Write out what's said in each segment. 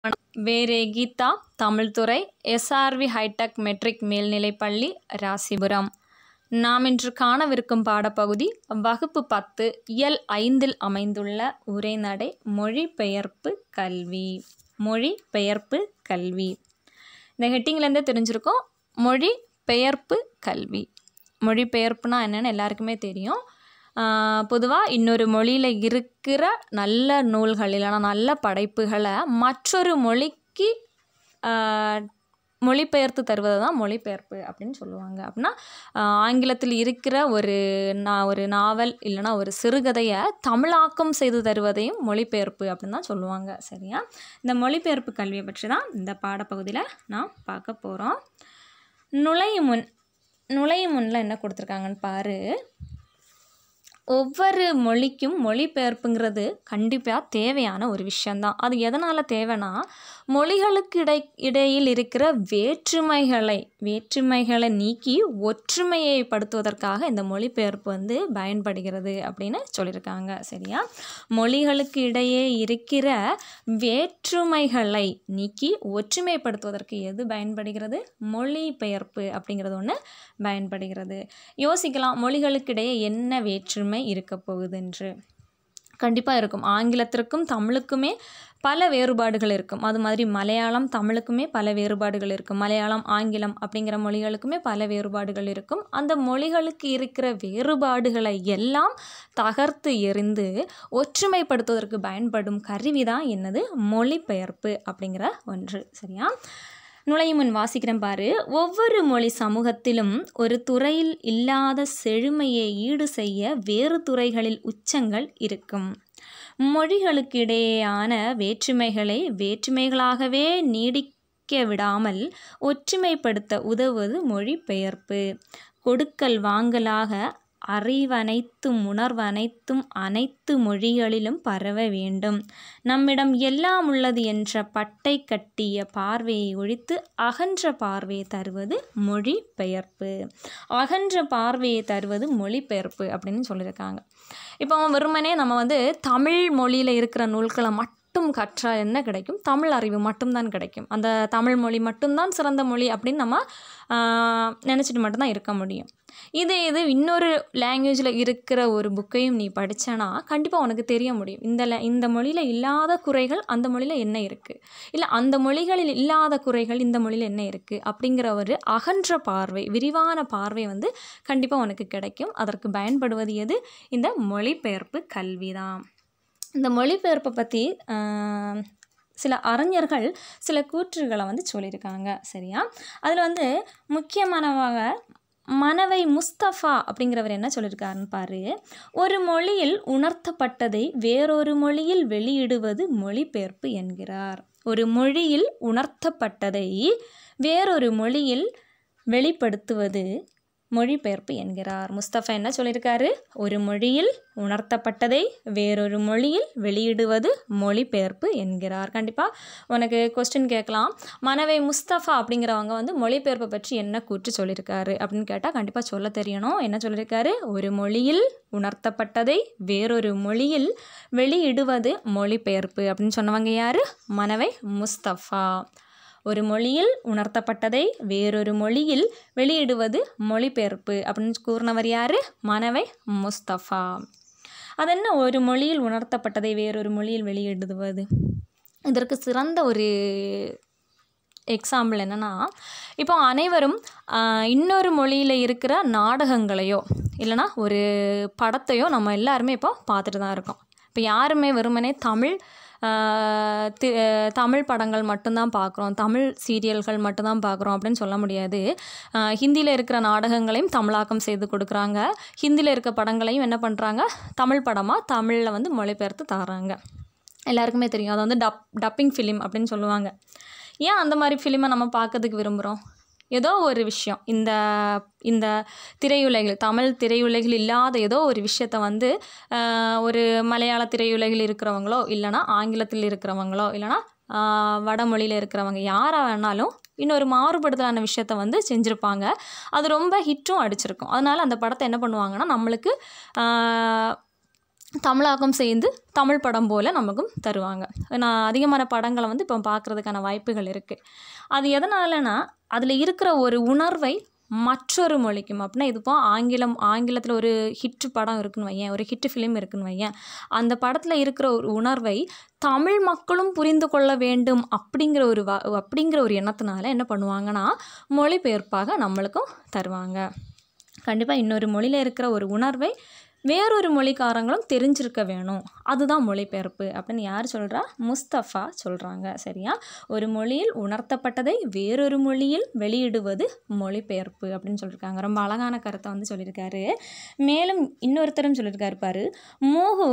வேரே கீதா தமிழ்துறை SRV hitech matric மேல்நிலைப்பள்ளி ராசிபுரம் நாம் இன்று காணவிருக்கும் பாடப்பகுதி வகுப்பு பத்து இயல் ஐந்தில் அமைந்துள்ள உரைநடை மொழிபெயர்ப்பு கல்வி மொழிபெயர்ப்பு கல்வி இந்த ஹெட்டிங்லேருந்தே தெரிஞ்சிருக்கும் மொழி பெயர்ப்பு கல்வி மொழிபெயர்ப்புனா என்னென்னு எல்லாருக்குமே தெரியும் பொதுவாக இன்னொரு மொழியில் இருக்கிற நல்ல நூல்கள் இல்லைனா நல்ல படைப்புகளை மற்றொரு மொழிக்கு மொழிபெயர்த்து தருவது தான் மொழிபெயர்ப்பு அப்படின்னு சொல்லுவாங்க அப்படின்னா ஆங்கிலத்தில் இருக்கிற ஒரு நா ஒரு நாவல் இல்லைனா ஒரு சிறுகதையை தமிழாக்கம் செய்து தருவதையும் மொழிபெயர்ப்பு அப்படின்னு தான் சொல்லுவாங்க சரியா இந்த மொழிபெயர்ப்பு கல்வியை பற்றி தான் இந்த பாடப்பகுதியில் நான் பார்க்க போகிறோம் நுழையும் முன் நுழையும் முன்னில் என்ன கொடுத்துருக்காங்கன்னு பாரு ஒவ்வொரு மொழிக்கும் மொழிபெயர்ப்புங்கிறது கண்டிப்பாக தேவையான ஒரு விஷயந்தான் அது எதனால் தேவைன்னா மொழிகளுக்கு இடை இடையில் இருக்கிற வேற்றுமைகளை வேற்றுமைகளை நீக்கி ஒற்றுமையை படுத்துவதற்காக இந்த மொழிபெயர்ப்பு வந்து பயன்படுகிறது அப்படின்னு சொல்லியிருக்காங்க சரியா மொழிகளுக்கு இடையே இருக்கிற வேற்றுமைகளை நீக்கி ஒற்றுமைப்படுத்துவதற்கு எது பயன்படுகிறது மொழிபெயர்ப்பு அப்படிங்கிறது ஒன்று பயன்படுகிறது யோசிக்கலாம் மொழிகளுக்கிடையே என்ன வேற்றுமை இருக்க போகுதுன்று கண்டிப்பாக இருக்கும் ஆங்கிலத்திற்கும் தமிழுக்குமே பல வேறுபாடுகள் இருக்கும் அது மாதிரி மலையாளம் தமிழுக்குமே பல வேறுபாடுகள் இருக்கும் மலையாளம் ஆங்கிலம் அப்படிங்கிற மொழிகளுக்குமே பல வேறுபாடுகள் இருக்கும் அந்த மொழிகளுக்கு இருக்கிற வேறுபாடுகளை எல்லாம் தகர்த்து எறிந்து ஒற்றுமைப்படுத்துவதற்கு பயன்படும் கருவி தான் என்னது மொழிபெயர்ப்பு அப்படிங்கிற ஒன்று சரியா நுழையும் முன் வாசிக்கிறேன் பாரு ஒவ்வொரு மொழி சமூகத்திலும் ஒரு துறையில் இல்லாத செழுமையை ஈடு செய்ய வேறு துறைகளில் உச்சங்கள் இருக்கும் மொழிகளுக்கிடையேயான வேற்றுமைகளை வேற்றுமைகளாகவே நீடிக்க விடாமல் ஒற்றுமைப்படுத்த உதவுவது மொழிபெயர்ப்பு கொடுக்கல் வாங்கலாக அறிவனைத்தும் உணர்வனைத்தும் அனைத்து மொழிகளிலும் பரவ வேண்டும் நம்மிடம் எல்லாம் உள்ளது என்ற பட்டை கட்டிய பார்வையை ஒழித்து அகன்ற பார்வையை தருவது மொழிபெயர்ப்பு அகன்ற பார்வையை தருவது மொழிபெயர்ப்பு அப்படின்னு சொல்லியிருக்காங்க இப்போ வெறுமனே நம்ம வந்து தமிழ் மொழியில் இருக்கிற நூல்களை மட்டும் மட்டும் கற்றால் என்ன கிடைக்கும் தமிழ் அறிவு மட்டும்தான் கிடைக்கும் அந்த தமிழ் மொழி மட்டும்தான் சிறந்த மொழி அப்படின்னு நம்ம நினச்சிட்டு மட்டும்தான் இருக்க முடியும் இதே இது இன்னொரு லாங்குவேஜில் இருக்கிற ஒரு புக்கையும் நீ படித்தனா கண்டிப்பாக உனக்கு தெரிய முடியும் இந்த இந்த மொழியில் இல்லாத குறைகள் அந்த மொழியில் என்ன இருக்குது இல்லை அந்த மொழிகளில் இல்லாத குறைகள் இந்த மொழியில் என்ன இருக்குது அப்படிங்கிற ஒரு அகன்ற பார்வை விரிவான பார்வை வந்து கண்டிப்பாக உனக்கு கிடைக்கும் அதற்கு பயன்படுவது எது இந்த மொழிபெயர்ப்பு கல்வி தான் இந்த மொழிபெயர்ப்பை பற்றி சில அறிஞர்கள் சில கூற்றுகளை வந்து சொல்லியிருக்காங்க சரியா அதில் வந்து முக்கியமானவாக மனவை முஸ்தஃபா அப்படிங்கிறவர் என்ன சொல்லியிருக்காருன்னு பாரு ஒரு மொழியில் உணர்த்தப்பட்டதை வேறொரு மொழியில் வெளியிடுவது மொழிபெயர்ப்பு என்கிறார் ஒரு மொழியில் உணர்த்தப்பட்டதை வேறொரு மொழியில் வெளிப்படுத்துவது மொழிபெயர்ப்பு என்கிறார் முஸ்தபா என்ன சொல்லியிருக்காரு ஒரு மொழியில் உணர்த்தப்பட்டதை வேறொரு மொழியில் வெளியிடுவது மொழிபெயர்ப்பு என்கிறார் கண்டிப்பாக உனக்கு கொஸ்டின் கேட்கலாம் மனவை முஸ்தஃபா அப்படிங்கிறவங்க வந்து மொழிபெயர்ப்பை பற்றி என்ன கூற்று சொல்லியிருக்காரு அப்படின்னு கேட்டால் கண்டிப்பாக சொல்ல தெரியணும் என்ன சொல்லியிருக்காரு ஒரு மொழியில் உணர்த்தப்பட்டதை வேறொரு மொழியில் வெளியிடுவது மொழிபெயர்ப்பு அப்படின்னு சொன்னவங்க யார் மனவை முஸ்தஃபா ஒரு மொழியில் உணர்த்தப்பட்டதை வேறொரு மொழியில் வெளியிடுவது மொழிபெயர்ப்பு அப்படின்னு கூறினவர் யார் மனவை முஸ்தஃபா அது என்ன ஒரு மொழியில் உணர்த்தப்பட்டதை வேறொரு மொழியில் வெளியிடுவது இதற்கு சிறந்த ஒரு எக்ஸாம்பிள் என்னென்னா இப்போ அனைவரும் இன்னொரு மொழியில் இருக்கிற நாடகங்களையோ இல்லைனா ஒரு படத்தையோ நம்ம எல்லாருமே இப்போ பார்த்துட்டு தான் இருக்கோம் இப்போ யாருமே வெறுமனே தமிழ் தி தமிழ் படங்கள் மட்டும்தான் பார்க்குறோம் தமிழ் சீரியல்கள் மட்டும்தான் பார்க்குறோம் அப்படின்னு சொல்ல முடியாது ஹிந்தியில் இருக்கிற நாடகங்களையும் தமிழாக்கம் செய்து கொடுக்குறாங்க ஹிந்தியில் இருக்க படங்களையும் என்ன பண்ணுறாங்க தமிழ் படமாக தமிழில் வந்து மொழிபெயர்த்து தராங்க எல்லாருக்குமே தெரியும் அதை வந்து டப் டப்பிங் ஃபிலிம் அப்படின்னு சொல்லுவாங்க ஏன் அந்த மாதிரி ஃபிலிமை நம்ம பார்க்கறதுக்கு விரும்புகிறோம் ஏதோ ஒரு விஷயம் இந்த இந்த திரையுலகில் தமிழ் திரையுலகில் இல்லாத ஏதோ ஒரு விஷயத்த வந்து ஒரு மலையாள திரையுலகில் இருக்கிறவங்களோ இல்லைனா ஆங்கிலத்தில் இருக்கிறவங்களோ இல்லைனா வடமொழியில் இருக்கிறவங்க யாராக வேணாலும் இன்னொரு மாறுபடுதலான விஷயத்த வந்து செஞ்சுருப்பாங்க அது ரொம்ப ஹிட்டும் அடிச்சிருக்கும் அதனால் அந்த படத்தை என்ன பண்ணுவாங்கன்னா நம்மளுக்கு தமிழாக்கம் செய்து தமிழ் படம் போல் நமக்கும் தருவாங்க நான் அதிகமான படங்களை வந்து இப்போ பார்க்குறதுக்கான வாய்ப்புகள் இருக்குது அது எதனாலனா அதில் இருக்கிற ஒரு உணர்வை மற்றொரு மொழிக்கும் அப்படின்னா இது இப்போ ஆங்கிலம் ஆங்கிலத்தில் ஒரு ஹிட் படம் இருக்குன்னு வையேன் ஒரு ஹிட் ஃபிலிம் இருக்குன்னு வையேன் அந்த படத்தில் இருக்கிற ஒரு உணர்வை தமிழ் மக்களும் புரிந்து கொள்ள வேண்டும் அப்படிங்கிற ஒரு வ அப்படிங்கிற ஒரு எண்ணத்தினால என்ன பண்ணுவாங்கன்னா மொழிபெயர்ப்பாக நம்மளுக்கும் தருவாங்க கண்டிப்பாக இன்னொரு மொழியில் இருக்கிற ஒரு உணர்வை வேறொரு மொழிக்காரங்களும் தெரிஞ்சிருக்க வேணும் அதுதான் மொழிபெயர்ப்பு அப்படின்னு யார் சொல்கிறா முஸ்தஃபா சொல்கிறாங்க சரியா ஒரு மொழியில் உணர்த்தப்பட்டதை வேறொரு மொழியில் வெளியிடுவது மொழிபெயர்ப்பு அப்படின்னு சொல்லியிருக்காங்க ரொம்ப அழகான கருத்தை வந்து சொல்லியிருக்காரு மேலும் இன்னொருத்தரும் சொல்லியிருக்காரு பாரு முகு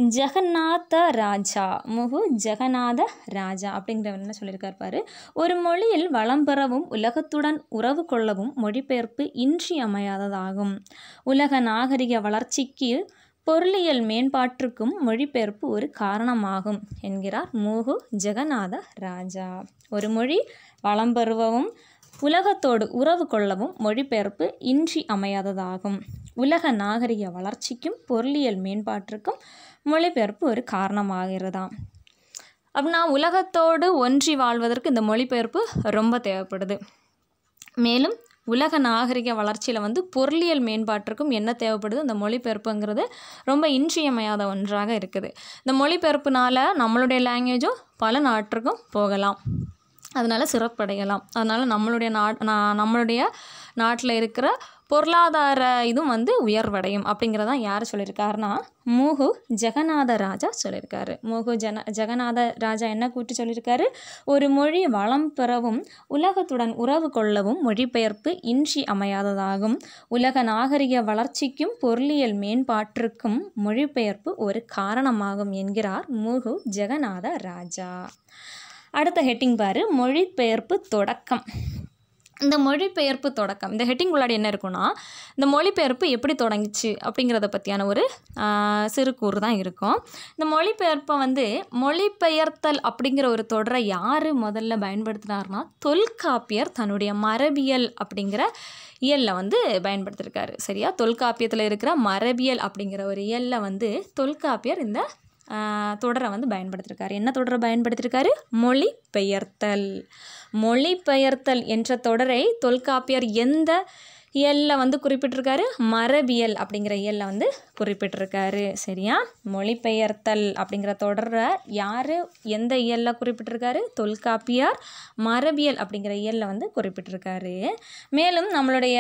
ஜெகநாத ராஜா முகு ஜெகநாத ராஜா அப்படிங்கிறவர் என்ன சொல்லியிருக்காரு பாரு ஒரு மொழியில் வளம் பெறவும் உலகத்துடன் உறவு கொள்ளவும் மொழிபெயர்ப்பு இன்றியமையாததாகும் உலக நாகரிக வளர்ச்சிக்கு பொருளியல் மேம்பாட்டிற்கும் மொழிபெயர்ப்பு ஒரு காரணமாகும் என்கிறார் மூகு ஜெகநாத ராஜா ஒரு மொழி வளம் பெறுவவும் உலகத்தோடு உறவு கொள்ளவும் மொழிபெயர்ப்பு இன்றி அமையாததாகும் உலக நாகரிக வளர்ச்சிக்கும் பொருளியல் மேம்பாட்டிற்கும் மொழிபெயர்ப்பு ஒரு காரணமாகிறதாம் அப்படின்னா உலகத்தோடு ஒன்றி வாழ்வதற்கு இந்த மொழிபெயர்ப்பு ரொம்ப தேவைப்படுது மேலும் உலக நாகரிக வளர்ச்சியில் வந்து பொருளியல் மேம்பாட்டிற்கும் என்ன தேவைப்படுது இந்த மொழிபெயர்ப்புங்கிறது ரொம்ப இன்றியமையாத ஒன்றாக இருக்குது இந்த மொழிபெயர்ப்புனால நம்மளுடைய லாங்குவேஜும் பல நாட்டிற்கும் போகலாம் அதனால் சிறப்படையலாம் அதனால் நம்மளுடைய நாட் நா- நம்மளுடைய நாட்டில் இருக்கிற பொருளாதார இதுவும் வந்து உயர்வடையும் அப்படிங்கிறதான் யார் சொல்லியிருக்காருன்னா மூகு ஜெகநாத ராஜா சொல்லியிருக்காரு மூகு ஜன ஜெகநாத ராஜா என்ன கூட்டி சொல்லியிருக்காரு ஒரு மொழி வளம் பெறவும் உலகத்துடன் உறவு கொள்ளவும் மொழிபெயர்ப்பு இன்றி அமையாததாகும் உலக நாகரிக வளர்ச்சிக்கும் பொருளியல் மேம்பாட்டிற்கும் மொழிபெயர்ப்பு ஒரு காரணமாகும் என்கிறார் மூகு ஜெகநாத ராஜா அடுத்த ஹெட்டிங் பாரு மொழிபெயர்ப்பு தொடக்கம் இந்த மொழிபெயர்ப்பு தொடக்கம் இந்த ஹெட்டிங் உள்ளாடி என்ன இருக்குன்னா இந்த மொழிபெயர்ப்பு எப்படி தொடங்கிச்சு அப்படிங்கிறத பற்றியான ஒரு ஆஹ், சிறு கூறு தான் இருக்கும் இந்த மொழிபெயர்ப்பை வந்து மொழிபெயர்த்தல் அப்படிங்கிற ஒரு தொடரை யார் முதல்ல பயன்படுத்தினார்னா தொல்காப்பியர் தன்னுடைய மரபியல் அப்படிங்கிற இயலில் வந்து பயன்படுத்தியிருக்காரு சரியா தொல்காப்பியத்தில் இருக்கிற மரபியல் அப்படிங்கிற ஒரு இயலில் வந்து தொல்காப்பியர் இந்த ஆஹ், தொடரை வந்து பயன்படுத்தியிருக்காரு என்ன தொடரை பயன்படுத்தியிருக்காரு மொழிபெயர்த்தல் மொழிபெயர்த்தல் என்ற தொடரை தொல்காப்பியர் எந்த இயலில் வந்து குறிப்பிட்டிருக்காரு மரபியல் அப்படிங்கிற இயலில் வந்து குறிப்பிட்டிருக்காரு சரியா மொழிபெயர்த்தல் அப்படிங்கிற தொடரை யார் எந்த இயலில் குறிப்பிட்டிருக்காரு தொல்காப்பியார் மரபியல் அப்படிங்கிற இயலில் வந்து குறிப்பிட்டிருக்காரு மேலும் நம்மளுடைய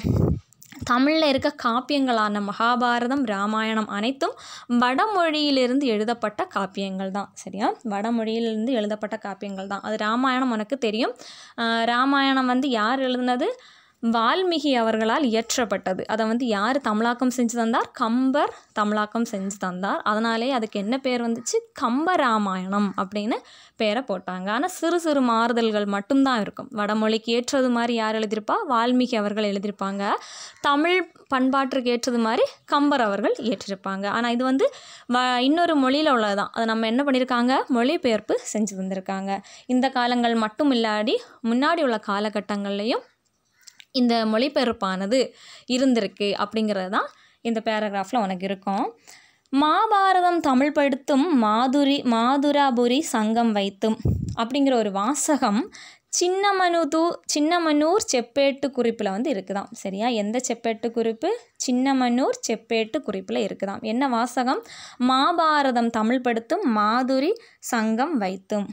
தமிழில் இருக்க காப்பியங்களான மகாபாரதம் ராமாயணம் அனைத்தும் வடமொழியிலிருந்து எழுதப்பட்ட காப்பியங்கள் தான் சரியா வடமொழியிலிருந்து எழுதப்பட்ட காப்பியங்கள் தான் அது ராமாயணம் உனக்கு தெரியும் ஆஹ் ராமாயணம் வந்து யார் எழுதுனது வால்மீகி அவர்களால் இயற்றப்பட்டது அதை வந்து யார் தமிழாக்கம் செஞ்சு தந்தார் கம்பர் தமிழாக்கம் செஞ்சு தந்தார் அதனாலே அதுக்கு என்ன பேர் வந்துச்சு கம்பராமாயணம் அப்படின்னு பேரை போட்டாங்க ஆனால் சிறு சிறு மாறுதல்கள் மட்டும்தான் இருக்கும் வடமொழிக்கு ஏற்றது மாதிரி யார் எழுதியிருப்பா வால்மீகி அவர்கள் எழுதியிருப்பாங்க தமிழ் பண்பாட்டிற்கு ஏற்றது மாதிரி கம்பர் அவர்கள் ஏற்றிருப்பாங்க ஆனால் இது வந்து வ இன்னொரு மொழியில் உள்ளது தான் அதை நம்ம என்ன பண்ணியிருக்காங்க மொழிபெயர்ப்பு செஞ்சு தந்திருக்காங்க இந்த காலங்கள் மட்டும் இல்லாடி முன்னாடி உள்ள காலகட்டங்கள்லையும் இந்த மொழிபெயர்ப்பானது இருந்திருக்கு அப்படிங்கிறது தான் இந்த பேராகிராஃபில் உனக்கு இருக்கும் மாபாரதம் தமிழ் படுத்தும் மாதுரி மாதுராபுரி சங்கம் வைத்தும் அப்படிங்கிற ஒரு வாசகம் சின்னமனுது சின்னமனூர் செப்பேட்டு குறிப்பில் வந்து இருக்குதாம் சரியா எந்த செப்பேட்டு குறிப்பு சின்னமனூர் செப்பேட்டு குறிப்பில் இருக்குதாம் என்ன வாசகம் மாபாரதம் தமிழ் படுத்தும் மாதுரி சங்கம் வைத்தும்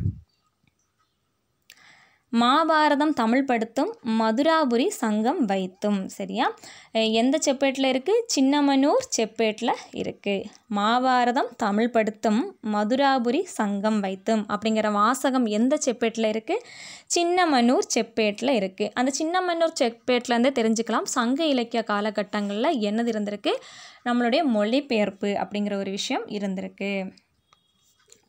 மாபாரதம் தமிழ் படுத்தும் மதுராபுரி சங்கம் வைத்தும் சரியா அஹ் எந்த செப்பேட்டில் இருக்குது சின்னமனூர் செப்பேட்டில் இருக்குது மாபாரதம் தமிழ் படுத்தும் மதுராபுரி சங்கம் வைத்தும் அப்படிங்கிற வாசகம் எந்த செப்பேட்டில் இருக்குது சின்னமனூர் செப்பேட்டில் இருக்குது அந்த சின்னமனூர் செப்பேட்லேருந்தே தெரிஞ்சுக்கலாம் சங்க இலக்கிய காலகட்டங்களில் என்னது இருந்திருக்கு நம்மளுடைய மொழிபெயர்ப்பு அப்படிங்கிற ஒரு விஷயம் இருந்திருக்கு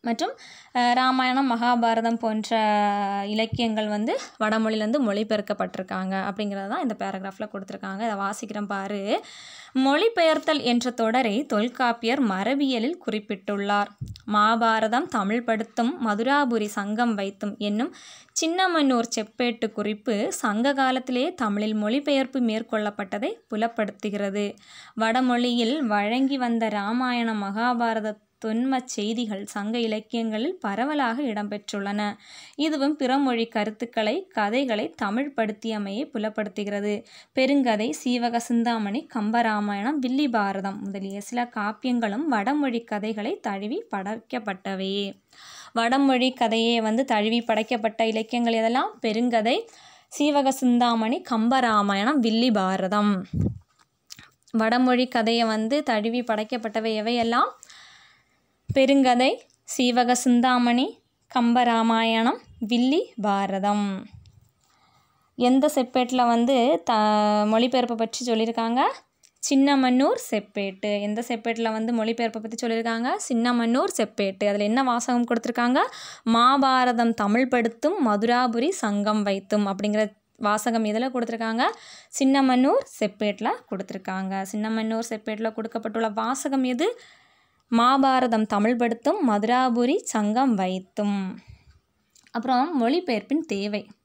மற்றும் அஹ், ராமாயணம் மகாபாரதம் போன்ற இலக்கியங்கள் வந்து வடமொழியிலேருந்து மொழிபெயர்க்கப்பட்டிருக்காங்க அப்படிங்கிறது தான் இந்த பேராகிராஃபில் கொடுத்துருக்காங்க இதை வாசிக்கிறேன் பாரு மொழிபெயர்த்தல் என்ற தொடரை தொல்காப்பியர் மரபியலில் குறிப்பிட்டுள்ளார் மகாபாரதம் தமிழ்படுத்தும் மதுராபுரி சங்கம் வைத்தும் என்னும் சின்னமன்னூர் செப்பேட்டு குறிப்பு சங்க காலத்திலே தமிழில் மொழிபெயர்ப்பு மேற்கொள்ளப்பட்டதை புலப்படுத்துகிறது வடமொழியில் வழங்கி வந்த இராமாயண மகாபாரத தொன்மச் செய்திகள் சங்க இலக்கியங்களில் பரவலாக இடம்பெற்றுள்ளன இதுவும் பிறமொழி கருத்துக்களை கதைகளை தமிழ்படுத்தியமையை புலப்படுத்துகிறது பெருங்கதை சீவக சிந்தாமணி கம்பராமாயணம் வில்லி பாரதம் முதலிய சில காப்பியங்களும் வடமொழி கதைகளை தழுவி படைக்கப்பட்டவையே வடமொழி கதையே வந்து தழுவி படைக்கப்பட்ட இலக்கியங்கள் எதெல்லாம் பெருங்கதை சீவக சிந்தாமணி கம்பராமாயணம் வில்லி பாரதம் வடமொழி கதையை வந்து தழுவி படைக்கப்பட்டவை எவையெல்லாம் பெருங்கதை சீவக சிந்தாமணி கம்பராமாயணம் வில்லி பாரதம் எந்த செப்பேட்டில் வந்து த மொழிபெயர்ப்பை பற்றி சொல்லியிருக்காங்க சின்னமன்னூர் செப்பேட்டு எந்த செப்பேட்டில் வந்து மொழிபெயர்ப்பை பற்றி சொல்லியிருக்காங்க சின்னமன்னூர் செப்பேட்டு அதில் என்ன வாசகம் கொடுத்துருக்காங்க மாபாரதம் தமிழ்படுத்தும் மதுராபுரி சங்கம் வைத்தும் அப்படிங்கிற வாசகம் எதில் கொடுத்துருக்காங்க சின்னமன்னூர் செப்பேட்டில் கொடுத்துருக்காங்க சின்னமன்னூர் செப்பேட்டில் கொடுக்கப்பட்டுள்ள வாசகம் எது மாபாரதம் தமிழ்படுத்தும் மதுராபுரி சங்கம் வைத்தும் அப்புறம் மொழிபெயர்ப்பின் தேவை